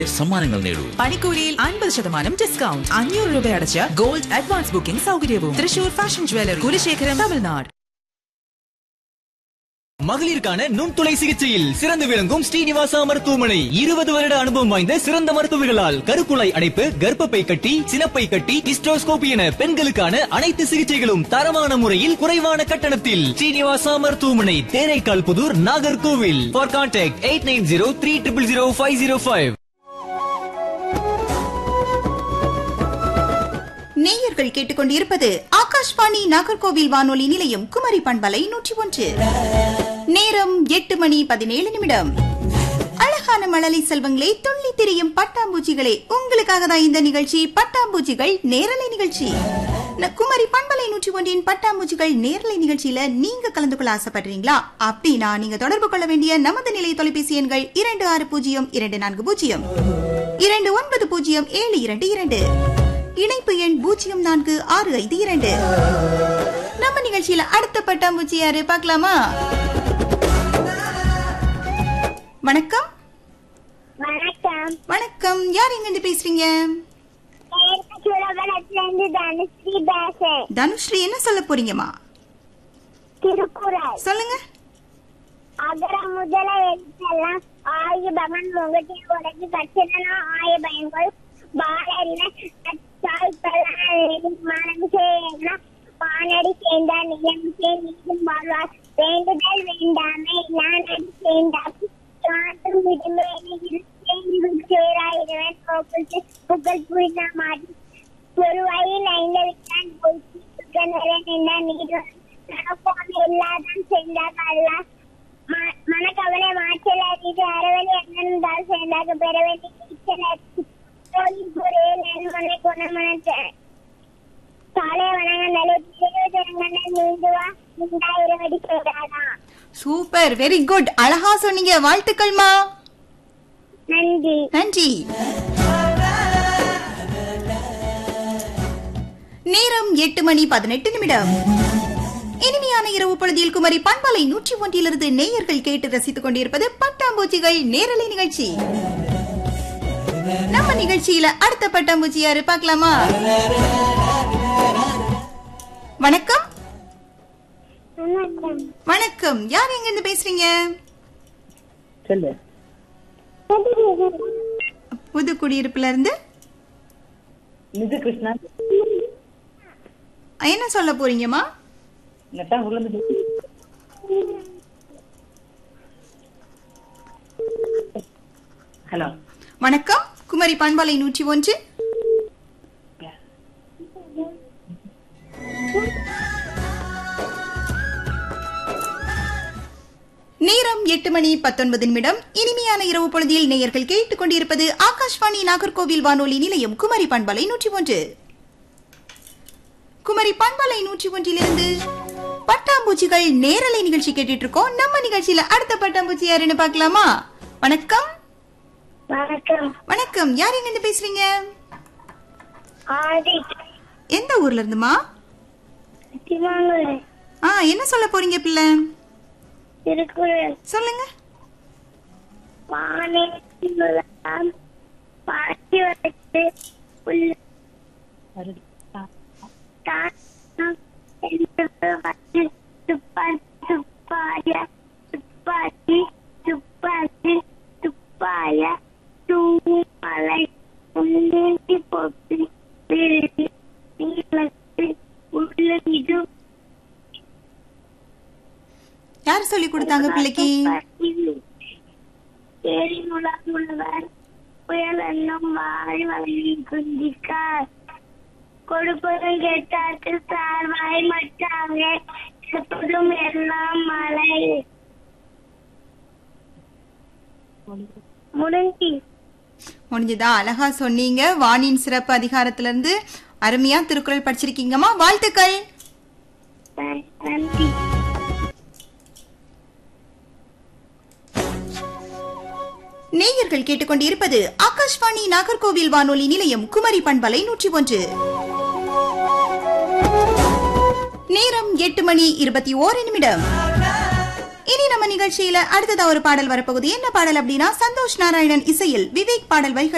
സമ്മാനങ്ങൾ നേടൂ പണിക്കൂലിയിൽ അൻപത് ശതമാനം ഡിസ്കൗണ്ട് അഞ്ഞൂറ് രൂപ അടച്ച് ഗോൾഡ് അഡ്വാൻസ് ബുക്കിംഗ് സൗകര്യവും തൃശൂർ ഫാഷൻ ജ്വല്ലറി കുലശേഖരം തമിഴ്നാട് மகளிருக்கான நுண்துளை சிகிச்சையில் சிறந்து விளங்கும் ஸ்ரீனிவாசா மருத்துவமனை இருபது வருட அனுபவம் வாய்ந்த சிறந்த மருத்துவர்களால் கருக்குழாய் அடைப்பு கர்ப்பப்பை கட்டி சினப்பை கட்டி ஹிஸ்டோஸ்கோபி என பெண்களுக்கான அனைத்து சிகிச்சைகளும் தரமான முறையில் குறைவான கட்டணத்தில் ஸ்ரீனிவாசா மருத்துவமனை Theraikal Puthur Nagercoil for contact eight nine zero three triple zero five zero five நேயர்கள் கேட்டுக்கொண்டிருப்பது ஆகாஷ்வாணி நாகர்கோவில் வானொலி நிலையம் குமரி பண்பலை நூற்றி ஒன்று நேரம் எட்டு மணி பதினேழு நிமிடம் அழகான மழலை செல்வங்களே துள்ளி திரியும் பட்டாம்பூச்சிகளே உங்களுக்காக தான் இந்த நிகழ்ச்சி பட்டாம்பூச்சிகள் நேரலை நிகழ்ச்சி ந- குமரி பண்பலை நூற்றி ஒன்றின் பட்டாம்பூச்சிகள் நேரலை நிகழ்ச்சியில நீங்க கலந்து கொள்ள ஆசைப்படுறீங்களா அப்படின்னா நீங்க தொடர்பு கொள்ள வேண்டிய நமது நிலை தொலைபேசி எண்கள் இரண்டு ஆறு பூஜ்ஜியம் இரண்டு நான்கு பூஜ்ஜியம் இரண்டு ஒன்பது பூஜ்ஜியம் ஏழு இரண்டு இரண்டு இணைப்பு எண் பூஜ்ஜியம் நான்கு ஆறு ஐந்து இரண்டு நம்ம நிகழ்ச்சியில அடுத்த பட்டாம்பூச்சி யாரு பார்க்கலாமா வணக்கம் வணக்கம் வணக்கம் யார் எங்க இருந்து பேசுறீங்க எனக்கு சுலபலத்துல இருந்து தனுஸ்ரீ பேசேன் தனுஸ்ரீ என்ன சொல்ல போறீங்கம்மா திருக்குறள் சொல்லுங்க அகர முதல எழுத்தெல்லாம் ஆய பகன் முகத்தில் உடச்சு கச்சிதனா ஆய பயன்கள் பாலரின மனம் செய்யலாம் பானடி சேர்ந்தார் நிலம் சேர் நீதும் வாழ்வார் வேண்டுதல் வேண்டாமே இல்லானடி சேர்ந்தாக்கு காற்றும் விடுமேனியில் சேராயிரவன் கோப்புக்கு புகழ் புரிந்த மாட்டி ஒரு வழியில் ஐந்து விட்டான் போய்ச்சி சுகநரன் என்ன நீர் நடப்போன எல்லாதான் சென்றாக அல்ல ம- மனக்கவலை மாற்றல் அறிது அறவழி அண்ணன் சேர்ந்தாக பெற வேண்டிய நீச்சல் அறிந்து கோயில் புறையில் நன்மனை குணமன சாலை வணங்கல் திருவதரங்கண்ணன் நீந்துவா நீண்டாயிரம் அடி செய்தாதான் சூப்பர் வெரி குட் அழகா சொன்னீங்க வாழ்த்துக்கள்மா நன்றி நன்றி நேரம் எட்டு மணி பதினெட்டு நிமிடம் இனிமையான இரவு பொழுதில் குமரி பண்பலை நூற்றி ஒன்றிலிருந்து நேயர்கள் கேட்டு ரசித்துக் கொண்டிருப்பது பட்டாம்பூச்சிகள் நேரலை நிகழ்ச்சி நம்ம நிகழ்ச்சியில அடுத்த பட்டாம்பூச்சி யாரு பார்க்கலாமா வணக்கம் வணக்கம் வணக்கம் யார் எங்க இருந்து பேசுறீங்க சொல்லு புது குடியிருப்புல இருந்து நிது கிருஷ்ணா என்ன சொல்ல போறீங்கம்மா நெட்டா உள்ளது ஹலோ வணக்கம் குமரி பண்பலை நூற்றி ஒன்று நேரம் எட்டு மணி பத்தொன்பது நிமிடம் இனிமையான இரவு பொழுதில் நேயர்கள் கேட்டுக் கொண்டிருப்பது ஆகாஷ்வாணி நாகர்கோவில் வானொலி நிலையம் குமரி பண்பலை நூற்றி ஒன்று குமரி பண்பலை நூற்றி ஒன்றிலிருந்து பட்டாம்பூச்சிகள் நேரலை நிகழ்ச்சி கேட்டுட்டு இருக்கோம் நம்ம நிகழ்ச்சியில அடுத்த பட்டாம்பூச்சி யாருன்னு பார்க்கலாமா வணக்கம் வணக்கம் வணக்கம் யார் எங்க இருந்து பேசுறீங்க ஆதி எந்த ஊர்ல இருந்துமா சிவங்குரு ஆ என்ன சொல்ல போறீங்க பிள்ளை திருக்குறள் சொல்லுங்க பானை முதலாம் பாட்டி வைத்து உள்ள தானம் என்பது வந்து துப்பாக்கி துப்பாய துப்பாக்கி துப்பாக்கி துப்பாய தூமலை முன்னேற்றி போட்டு விருதி நீளத்து உள்ளிடு யார் சொல்லி கொடுத்தாங்க பிள்ளைக்கு எரிமுழமுள்ளவர் புயல் என்னும் வாய் வழி குந்திக்கார் கொடுப்பதும் கேட்டார்க்கு சார் வாய் மட்டாங்க எப்போதும் எல்லாம் மழை முடிஞ்சி முடிஞ்சதா அழகா சொன்னீங்க வானின் சிறப்பு அதிகாரத்துல இருந்து அருமையா திருக்குறள் படிச்சிருக்கீங்கம்மா வாழ்த்துக்கள் நன்றி நேயர்கள் கேட்டுக்கொண்டிருப்பது ஆகாஷ்வாணி நாகர்கோவில் வானொலி நிலையம் குமரி பண்பலை நூற்றி ஒன்று நேரம் எட்டு மணி இருபத்தி ஓரு நிமிடம் இனி நம்ம நிகழ்ச்சியில அடுத்ததா ஒரு பாடல் வரப்போகுது என்ன பாடல் அப்படின்னா சந்தோஷ் நாராயணன் இசையில் விவேக் பாடல் வரிகள்